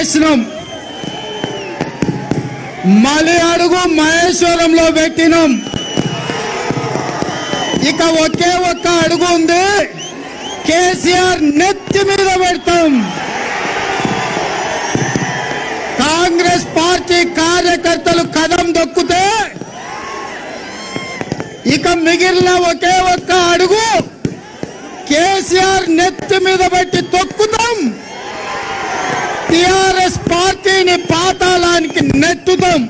వేసినాం మలి అడుగు మహేశ్వరంలో పెట్టినాం ఇక ఒకే ఒక్క అడుగు ఉంది కేసీఆర్ నెత్తి మీద పెడతాం కాంగ్రెస్ పార్టీ కార్యకర్తలు కదం దొక్కితే ఇక మిగిలిన ఒకే ఒక్క అడుగు కేసీఆర్ నెత్తి మీద పెట్టి తొక్కుతాం టిఆర్ఎస్ పార్టీని పాతాళానికి నెట్టుతాం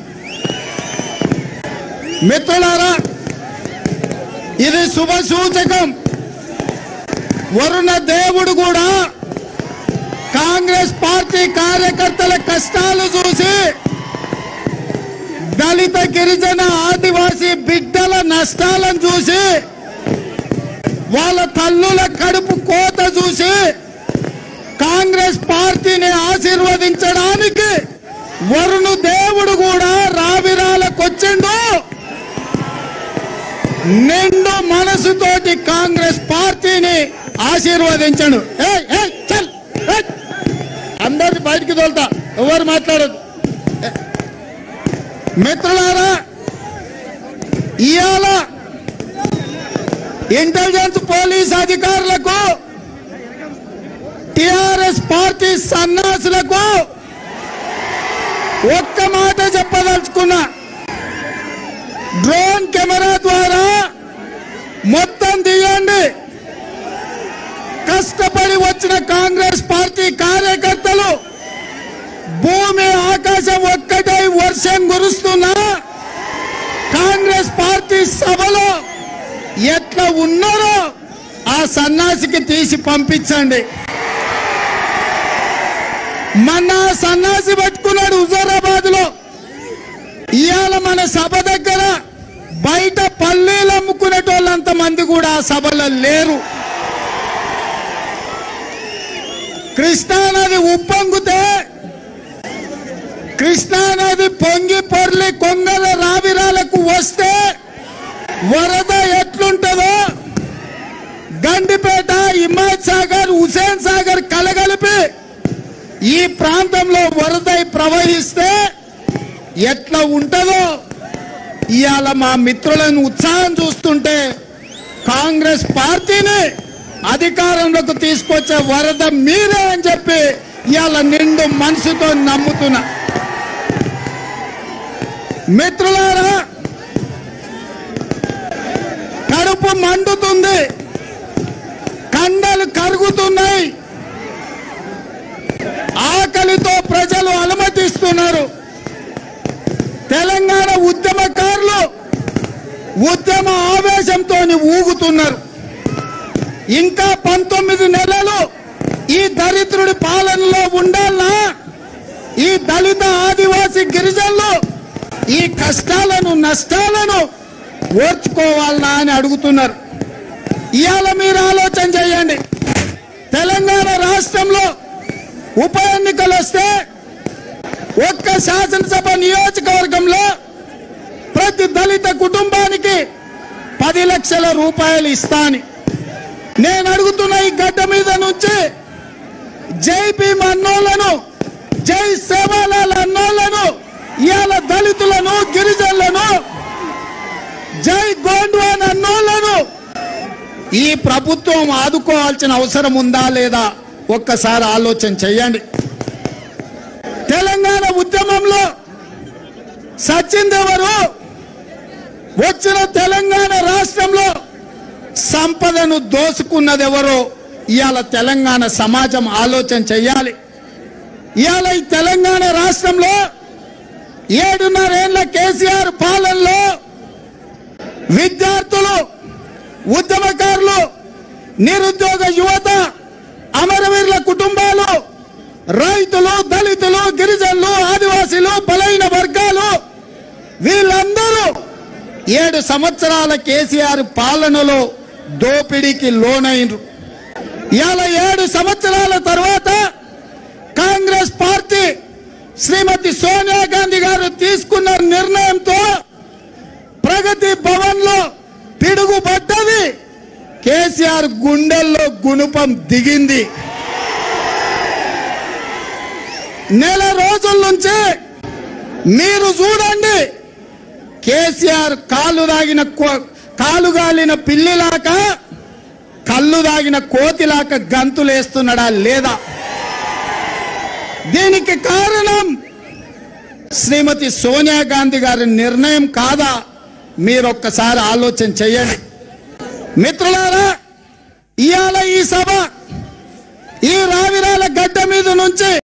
మిత్రులారా ఇది శుభ సూచకం వరుణ దేవుడు కూడా కాంగ్రెస్ పార్టీ కార్యకర్తల కష్టాలు చూసి దళిత గిరిజన ఆదివాసీ బిడ్డల నష్టాలను చూసి వాళ్ళ తల్లుల కడుపు కోత చూసి కాంగ్రెస్ పార్టీని ఆశీర్వదించడానికి వరుణు దేవుడు కూడా రావిరాలకొచ్చిండు నిండు మనసుతోటి కాంగ్రెస్ పార్టీని ఆశీర్వదించండు ఏయ్, ఏయ్, చల్, ఏయ్. అందరిని బయటికి తోలుతా ఎవరు మాట్లాడదు ఏ. మిత్రులారా ఇవాళ ఇంటెలిజెన్స్ పోలీస్ అధికారులకు టిఆర్ఎస్ పార్టీ సన్నాసులకు ఒక్క మాట చెప్పదలుచుకున్నా డ్రోన్ కెమెరా ద్వారా మొత్తం తీయండి కష్టపడి వచ్చిన కాంగ్రెస్ పార్టీ కార్యకర్తలు భూమి ఆకాశం ఒక్కటై వర్షం కురుస్తున్నా కాంగ్రెస్ పార్టీ సభలో ఎట్లా ఉన్నారో ఆ సన్నాసికి తీసి పంపించండి మొన్న ఆ సన్నాసి పెట్టుకున్నాడు హుజూరాబాద్ లో ఇవాళ మన సభ దగ్గర బయట పల్లీలు అమ్ముకునేటోళ్ళంత మంది కూడా ఆ సభలో లేరు కృష్ణానది ఉప్పొంగితే కృష్ణానది పొంగి పొర్లి కొంగల రావిరాలకు వస్తే వరద ఎట్లుంటుందో గండిపేట హిమాయత్ సాగర్ హుసేన్ సాగర్ కలగలిపి ఈ ప్రాంతంలో వరదై ప్రవహిస్తే ఎట్లా ఉంటుందో ఇవాళ మా మిత్రులను ఉత్సాహం చూస్తుంటే కాంగ్రెస్ పార్టీని అధికారంలోకి తీసుకొచ్చే వరద మీరే అని చెప్పి ఇవాళ నిండు మనసుతో నమ్ముతున్నా మిత్రులారా కడుపు మండుతుంది కండలు కరుగుతున్నాయి ఆకలితో ప్రజలు అలమటిస్తున్నారు తెలంగాణ ఉద్యమకారులు ఉద్యమ ఆవేశంతో ఊగుతున్నారు ఇంకా పంతొమ్మిది నెలలు ఈ దరిద్రుడి పాలనలో ఉండాలనా ఈ దళిత ఆదివాసి గిరిజనులు ఈ కష్టాలను నష్టాలను ఓర్చుకోవాలనా అని అడుగుతున్నారు ఇవాళ మీరు ఆలోచన చేయండి తెలంగాణ రాష్ట్రంలో ఉప ఎన్నికలు వస్తే ఒక్క శాసనసభ నియోజకవర్గంలో ప్రతి దళిత కుటుంబానికి పది లక్షల రూపాయలు ఇస్తాని నేను అడుగుతున్న ఈ గడ్డ మీద నుంచి జై భీమ్ అన్నోళ్లను జై సేవాలాల్ అన్నోళ్లను ఇవాళ దళితులను గిరిజనులను జై గోండ్వాన్ అన్నోళ్లను ఈ ప్రభుత్వం ఆదుకోవాల్సిన అవసరం ఉందా లేదా ఒక్కసారి ఆలోచన చేయండి తెలంగాణ ఉద్యమంలో సచిందెవరు వచ్చిన తెలంగాణ రాష్ట్రంలో సంపదను దోసుకున్నది ఎవరో ఇవాళ తెలంగాణ సమాజం ఆలోచన చెయ్యాలి ఇవాళ ఈ తెలంగాణ రాష్ట్రంలో ఏడున్నరేళ్ల కేసీఆర్ పాలనలో విద్యార్థులు ఉద్యమకారులు నిరుద్యోగ యువత అమరవీరుల కుటుంబాలు రైతులు దళితులు గిరిజనులు ఆదివాసీలు బలైన వర్గాలు వీళ్ళందరూ ఏడు సంవత్సరాల కేసీఆర్ పాలనలో దోపిడీకి లోనైనరు ఇవాళ ఏడు సంవత్సరాల తర్వాత కాంగ్రెస్ పార్టీ శ్రీమతి సోనియా గాంధీ గారు తీసుకున్న నిర్ణయంతో ప్రగతి భవన్ లో పిడుగుపడ్డది కేసీఆర్ గుండెల్లో గుణపం దిగింది నెల రోజుల నుంచి మీరు చూడండి కేసీఆర్ కాలు దాగిన కో- కాలు గాలిన పిల్లిలాక కళ్ళు దాగిన కోతిలాక గంతులేస్తున్నాడా లేదా దీనికి కారణం శ్రీమతి సోనియా గాంధీ గారి నిర్ణయం కాదా మీరొక్కసారి ఆలోచన చేయండి మిత్రులారా ఇవాళ ఈ సభ ఈ రావిరాల గడ్డ మీద నుంచి